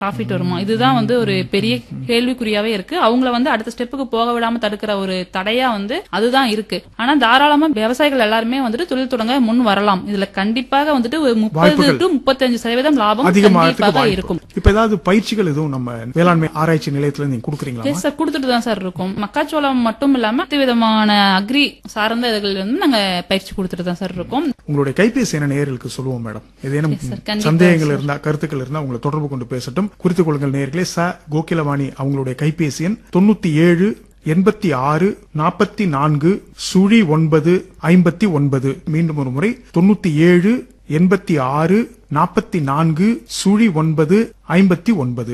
Profit வருமா இதுதான் வந்து ஒரு பெரிய கேள்விக்குறியாவே இருக்கு அவங்கள வந்து அடுத்த ஸ்டெப்புக்கு போக விடாம தடுக்கிற ஒரு தடையா வந்து அதுதான் இருக்கு ஆனா தாராளமா விவசாயிகள் எல்லாருமே வந்துட்டு தொழில் தொடங்க முன் வரலாம் இதுல கண்டிப்பாக வந்துட்டு ஒரு முப்பது வாய்ப்புகள். டு முப்பத்தஞ்சு சதவீதம் லாபம் அதிகமாகிறதுக்கு கண்டிப்பாக வாய்ப்பு இருக்கும் இப்ப ஏதாவது பயிற்சிகள் எதுவும் நம்ம வேளாண்மை ஆராய்ச்சி நிலையத்துல நீங்க கொடுக்குறீங்களா எஸ் சார் கொடுத்துட்டு தான் சார் இருக்கும் மக்காச்சோளம் மட்டும் இல்லாம அனைத்து விதமான அக்ரி சார்ந்த இதுகள் வந்து நாங்க பயிற்சி கொடுத்துட்டு தான் சார் இருக்கோம் உங்களுடைய கைபேசி என நேயர்களுக்கு சொல்லுவோம் மேடம் ஏதேனும் Yes, sir. கண்டிப்பா, சந்தேகங்கள் இருந்தா கருத்துக்கள் இருந்தா உங்களை தொடர்பு கொண்டு பேசட்டும் குறித்துக் கொள்ளுங்கள் நேயர்களே ச கோகிலவாணி அவங்களுடைய கைபேசி எண் தொண்ணூத்தி ஏழு எண்பத்தி ஆறு நாற்பத்தி நான்கு சுழி ஒன்பது ஐம்பத்தி ஒன்பது மீண்டும் ஒரு முறை தொண்ணூத்தி ஏழு எண்பத்தி ஆறு நாற்பத்தி நான்கு சுழி ஒன்பது ஐம்பத்தி ஒன்பது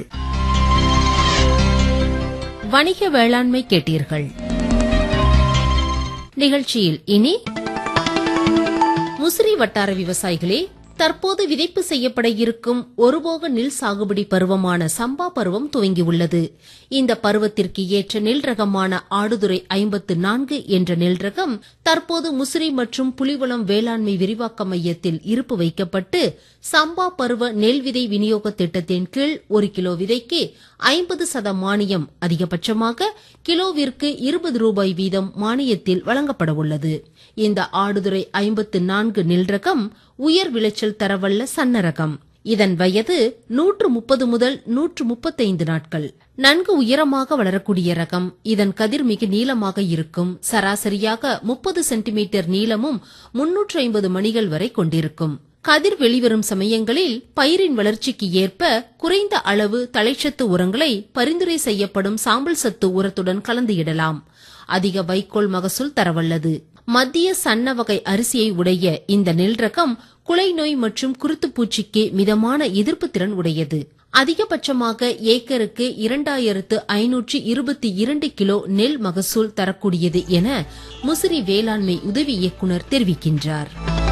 வணிக வேளாண்மை கேட்டீர்கள் நிகழ்ச்சியில் இனி முசிறி வட்டார விவசாயிகளே தற்போது விதைப்பு செய்யப்பட இருக்கும் ஒருபோக நெல் சாகுபடி பருவமான சம்பா பருவம் துவங்கியுள்ளது இந்த பருவத்திற்கு ஏற்ற நெல் ரகமான ஆடுதுறை ஐம்பத்து நான்கு என்ற நெல் ரகம் தற்போது முசிறி மற்றும் புலிவளம் வேளாண்மை விரிவாக்க மையத்தில் இருப்பு வைக்கப்பட்டு சம்பா பருவ நெல் விதை விநியோக திட்டத்தின் கீழ் ஒரு கிலோ விதைக்கு ஐம்பது சத மானியம் அதிகபட்சமாக கிலோவிற்கு இருபது ரூபாய் வீதம் மானியத்தில் வழங்கப்பட உள்ளது இந்த ஆடுதுறை ஐம்பத்து நான்கு நெல் ரகம் உயர் விளைச்சல் தரவல்ல சன்ன ரகம் இதன் வயது நூற்று முப்பது முதல் நூற்று முப்பத்தைந்து நாட்கள் நன்கு உயரமாக வளரக்கூடிய ரகம் இதன் கதிர் மிக நீளமாக இருக்கும் சராசரியாக முப்பது சென்டிமீட்டர் நீளமும் முன்னூற்று ஐம்பது மணிகள் வரை கொண்டிருக்கும் கதிர் வெளிவரும் சமயங்களில் பயிரின் வளர்ச்சிக்கு ஏற்ப குறைந்த அளவு தழைச்சத்து உரங்களை பரிந்துரை செய்யப்படும் சாம்பல் சத்து உரத்துடன் கலந்து இடலாம் அதிக வைக்கோல் மகசூல் தரவல்லது மத்திய சன்ன வகை அரிசியை உடைய இந்த நெல் ரகம் குலை நோய் மற்றும் குருத்துப்பூச்சிக்கு மிதமான எதிர்ப்பு திறன் உடையது அதிகபட்சமாக ஏக்கருக்கு இரண்டாயிரத்து ஐநூற்று இருபத்தி இரண்டு கிலோ நெல் மகசூல் தரக்கூடியது என முசிறி வேளாண்மை உதவி இயக்குநர் தெரிவிக்கின்றார்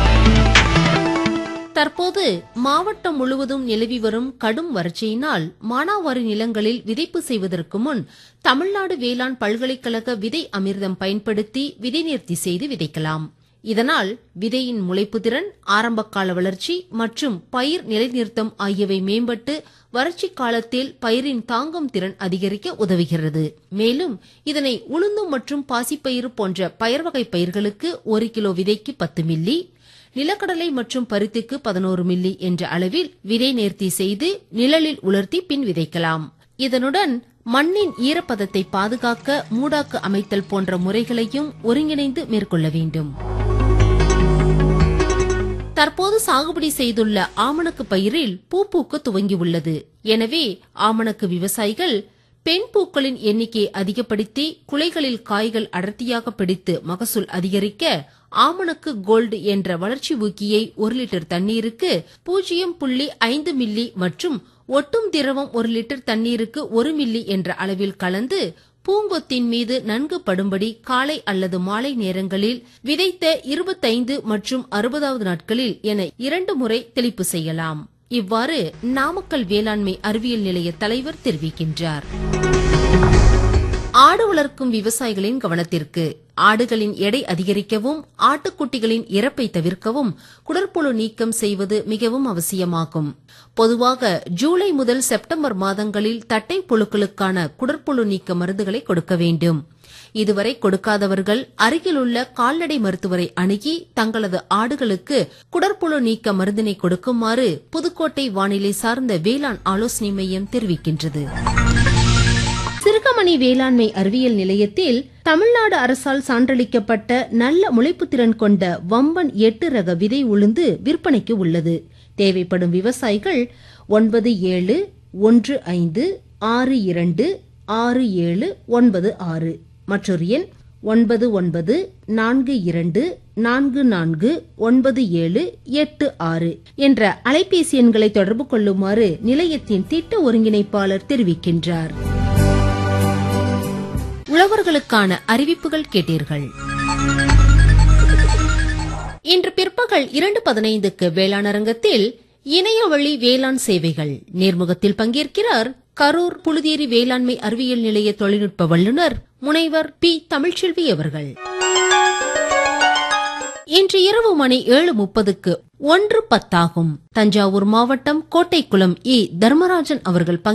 தற்போது மாவட்டம் முழுவதும் நிலவி வரும் கடும் வறட்சியினால் மானாவாரி நிலங்களில் விதைப்பு செய்வதற்கு முன் தமிழ்நாடு வேளாண் பல்கலைக்கழக விதை அமிர்தம் பயன்படுத்தி விதை நேர்த்தி செய்து விதைக்கலாம் இதனால் விதையின் முளைப்பு திறன் ஆரம்பகால வளர்ச்சி மற்றும் பயிர் நிலைநிறுத்தம் ஆகியவை மேம்பட்டு வறட்சி காலத்தில் பயிரின் தாங்கும் திறன் அதிகரிக்க உதவுகிறது மேலும் இதனை உளுந்து மற்றும் பாசிப்பயிறு போன்ற பயர் வகை பயிர்களுக்கு ஒரு கிலோ விதைக்கு பத்து மில்லி நிலக்கடலை மற்றும் பருத்திக்கு பதினோரு மில்லி என்ற அளவில் விதை நேர்த்தி செய்து நிழலில் உலர்த்தி பின் விதைக்கலாம் இதனுடன் மண்ணின் ஈரப்பதத்தை பாதுகாக்க மூடாக்கு அமைத்தல் போன்ற முறைகளையும் ஒருங்கிணைந்து மேற்கொள்ள வேண்டும் தற்போது சாகுபடி செய்துள்ள ஆமணக்கு பயிரில் பூ பூக்க துவங்கியுள்ளது எனவே ஆமணக்கு விவசாயிகள் பெண் பூக்களின் எண்ணிக்கையை அதிகப்படுத்தி குலைகளில் காய்கள் அடர்த்தியாக பிடித்து மகசூல் அதிகரிக்க ஆமணக்கு கோல்டு என்ற வளர்ச்சி ஊக்கியை ஒரு லிட்டர் தண்ணீருக்கு பூஜ்ஜியம் புள்ளி ஐந்து மில்லி மற்றும் ஒட்டும் திரவம் ஒரு லிட்டர் தண்ணீருக்கு ஒரு மில்லி என்ற அளவில் கலந்து பூங்கொத்தின் மீது நன்கு படும்படி காலை அல்லது மாலை நேரங்களில் விதைத்த இருபத்தைந்து மற்றும் அறுபதாவது நாட்களில் என இரண்டு முறை தெளிப்பு செய்யலாம் இவ்வாறு நாமக்கல் வேளாண்மை அறிவியல் நிலைய தலைவர் தெரிவிக்கின்றார் ஆடு வளர்க்கும் விவசாயிகளின் கவனத்திற்கு ஆடுகளின் எடை அதிகரிக்கவும் ஆட்டுக்குட்டிகளின் இறப்பை தவிர்க்கவும் குடற்புழு நீக்கம் செய்வது மிகவும் அவசியமாகும் பொதுவாக ஜூலை முதல் செப்டம்பர் மாதங்களில் தட்டை புழுக்களுக்கான குடற்புழு நீக்க மருந்துகளை கொடுக்க வேண்டும் இதுவரை கொடுக்காதவர்கள் அருகிலுள்ள கால்நடை மருத்துவரை அணுகி தங்களது ஆடுகளுக்கு குடற்புழு நீக்க மருந்தினை கொடுக்குமாறு புதுக்கோட்டை வானிலை சார்ந்த வேளாண் ஆலோசனை மையம் தெரிவிக்கின்றது சிறுகமணி வேளாண்மை அறிவியல் நிலையத்தில் தமிழ்நாடு அரசால் சான்றளிக்கப்பட்ட நல்ல முளைப்பு திறன் கொண்ட வம்பன் எட்டு ரக விதை உளுந்து விற்பனைக்கு உள்ளது தேவைப்படும் விவசாயிகள் ஒன்பது ஏழு ஒன்று ஐந்து ஆறு இரண்டு ஆறு ஏழு ஒன்பது ஆறு மற்றொரு எண் ஒன்பது ஒன்பது நான்கு இரண்டு நான்கு நான்கு ஒன்பது ஏழு எட்டு ஆறு என்ற அலைபேசி எண்களை தொடர்பு கொள்ளுமாறு நிலையத்தின் திட்ட ஒருங்கிணைப்பாளர் தெரிவிக்கின்றார் உழவர்களுக்கான அறிவிப்புகள் கேட்டீர்கள் இன்று பிற்பகல் இரண்டு பதினைந்துக்கு வேளாண் அரங்கத்தில் இணையவழி வேளாண் சேவைகள் நேர்முகத்தில் பங்கேற்கிறார் கரூர் புழுதேரி வேளாண்மை அறிவியல் நிலைய தொழில்நுட்ப வல்லுநர் முனைவர் பி தமிழ்ச்செல்வி அவர்கள் இன்று இரவு மணி ஏழு முப்பதுக்கு ஒன்று பத்தாகும் தஞ்சாவூர் மாவட்டம் கோட்டைக்குளம் இ தர்மராஜன் அவர்கள்